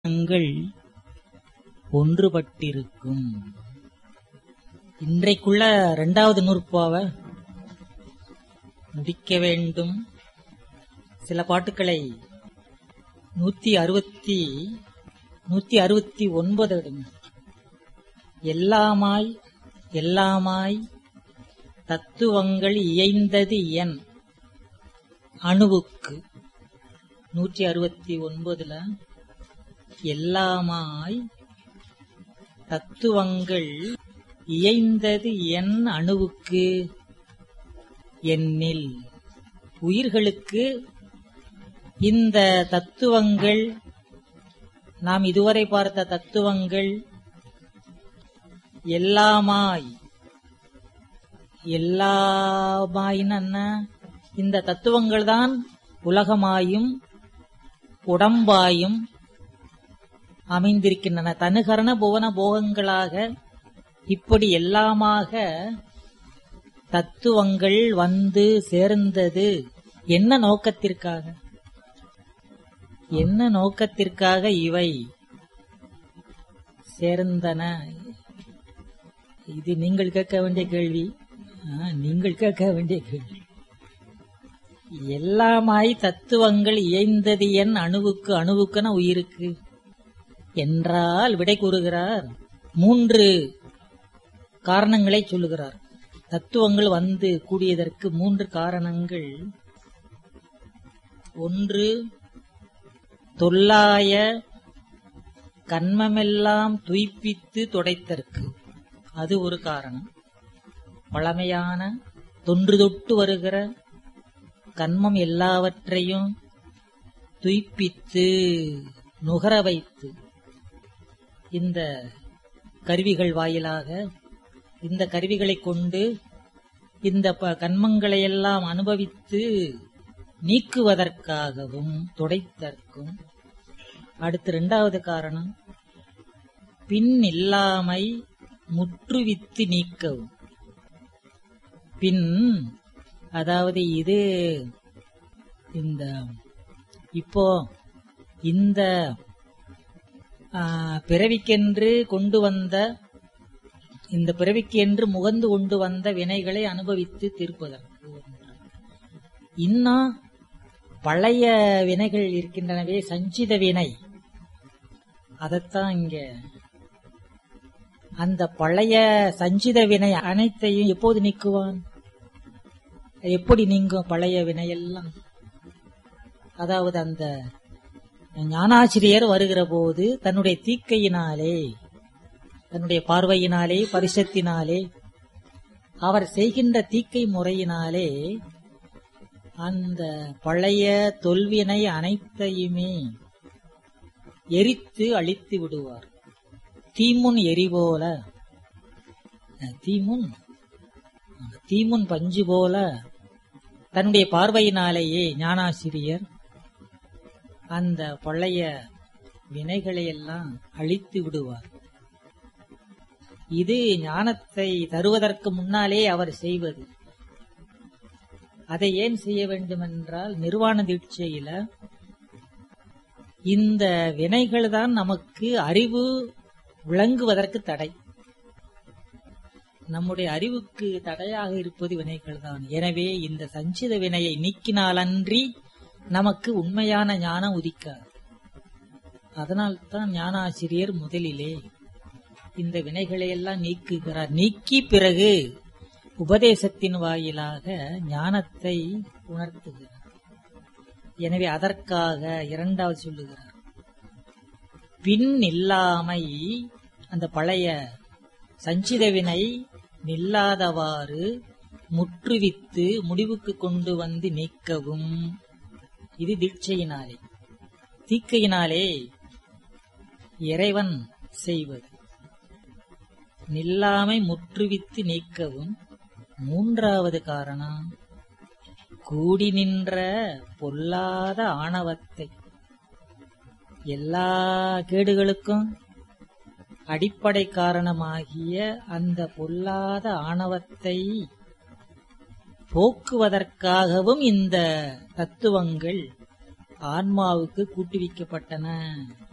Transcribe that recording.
ங்கள் ஒன்றுபட்டிருக்கும் இன்றைக்குள்ள இரண்டாவது நூற்பாவை முடிக்க வேண்டும் சில பாட்டுக்களை நூத்தி அறுபத்தி நூத்தி அறுபத்தி ஒன்பது எடுங்க. எல்லாமாய் எல்லாமாய் தத்துவங்கள் இயைந்தது என் அணுவுக்கு நூற்றி அறுபத்தி ஒன்பதுல எல்லாமாய் தத்துவங்கள் இயைந்தது என் அணுவுக்கு என்னில் உயிர்களுக்கு இந்த தத்துவங்கள் நாம் இதுவரை பார்த்த தத்துவங்கள் எல்லாமாய் எல்லாமாயின்னு என்ன இந்த தத்துவங்கள் தான் உலகமாயும் உடம்பாயும் அமைந்திருக்கின்றன தனுகரண புவன போகங்களாக இப்படி எல்லாமாக தத்துவங்கள் வந்து சேர்ந்தது என்ன நோக்கத்திற்காக என்ன நோக்கத்திற்காக இவை சேர்ந்தன இது நீங்கள் கேட்க வேண்டிய கேள்வி ஆ, நீங்கள் கேட்க வேண்டிய கேள்வி எல்லாமாய் தத்துவங்கள் இயைந்தது என் அணுவுக்கு அணுவுக்குன உயிருக்கு என்றால் விடை கூறுகிறார் மூன்று காரணங்களை சொல்லுகிறார் தத்துவங்கள் வந்து கூடியதற்கு மூன்று காரணங்கள் ஒன்று தொல்லாய கண்மமெல்லாம் துய்ப்பித்து துடைத்தற்கு அது ஒரு காரணம் பழமையான தொன்று தொட்டு வருகிற கண்மம் எல்லாவற்றையும் துய்ப்பித்து நுகர வைத்து இந்த கருவிகள் வாயிலாக இந்த கருவிகளை கொண்டு இந்த ப- கன்மங்களை எல்லாம் அனுபவித்து நீக்குவதற்காகவும் துடைத்தற்கும் அடுத்து இரண்டாவது காரணம் பின் இல்லாமை முற்றுவித்து நீக்கவும் பின் அதாவது இது இந்த இப்போ இந்த ஆ, பிறவிக்கென்று கொண்டு வந்த இந்த பிறவிக்கு என்று முகந்து கொண்டு வந்த வினைகளை அனுபவித்து தீர்ப்பதற்கு இன்னும் பழைய வினைகள் இருக்கின்றனவே சஞ்சித வினை அதத்தான் இங்க அந்த பழைய சஞ்சித வினை அனைத்தையும் எப்போது நீக்குவான் எப்படி நீங்கும் பழைய வினையெல்லாம் அதாவது அந்த ஞானாசிரியர் வருகிற போது தன்னுடைய தீக்கையினாலே தன்னுடைய பார்வையினாலே பரிசத்தினாலே அவர் செய்கின்ற தீக்கை முறையினாலே அந்த பழைய தொல்வினை அனைத்தையுமே எரித்து அழித்து விடுவார் தீமுன் எரி போல அஹ், தீமுன் தீமுன் பஞ்சு போல தன்னுடைய பார்வையினாலேயே ஞானாசிரியர் அந்த பழைய வினைகளை எல்லாம் அழித்து விடுவார் இது ஞானத்தை தருவதற்கு முன்னாலே அவர் செய்வது அதை ஏன் செய்ய வேண்டுமென்றால் நிர்வாண தீட்சையில இந்த வினைகள் தான் நமக்கு அறிவு விளங்குவதற்கு தடை நம்முடைய அறிவுக்கு தடையாக இருப்பது வினைகள் தான் எனவே இந்த சஞ்சித வினையை நீக்கினாலன்றி நமக்கு உண்மையான ஞானம் உதிக்காது அதனால்தான் ஞானாசிரியர் முதலிலே இந்த வினைகளை எல்லாம் நீக்குகிறார் நீக்கி பிறகு உபதேசத்தின் வாயிலாக ஞானத்தை உணர்த்துகிறார் எனவே அதற்காக இரண்டாவது சொல்லுகிறார் பின் இல்லாமை அந்த பழைய சஞ்சித வினை நில்லாதவாறு முற்றுவித்து முடிவுக்கு கொண்டு வந்து நீக்கவும் இது தீட்சையினாலே தீக்கையினாலே இறைவன் செய்வது நில்லாமை முற்றுவித்து நீக்கவும் மூன்றாவது காரணம் கூடி நின்ற பொல்லாத ஆணவத்தை எல்லா கேடுகளுக்கும் அடிப்படை காரணமாகிய அந்த பொல்லாத ஆணவத்தை போக்குவதற்காகவும் இந்த தத்துவங்கள் ஆன்மாவுக்கு கூட்டுவிக்கப்பட்டன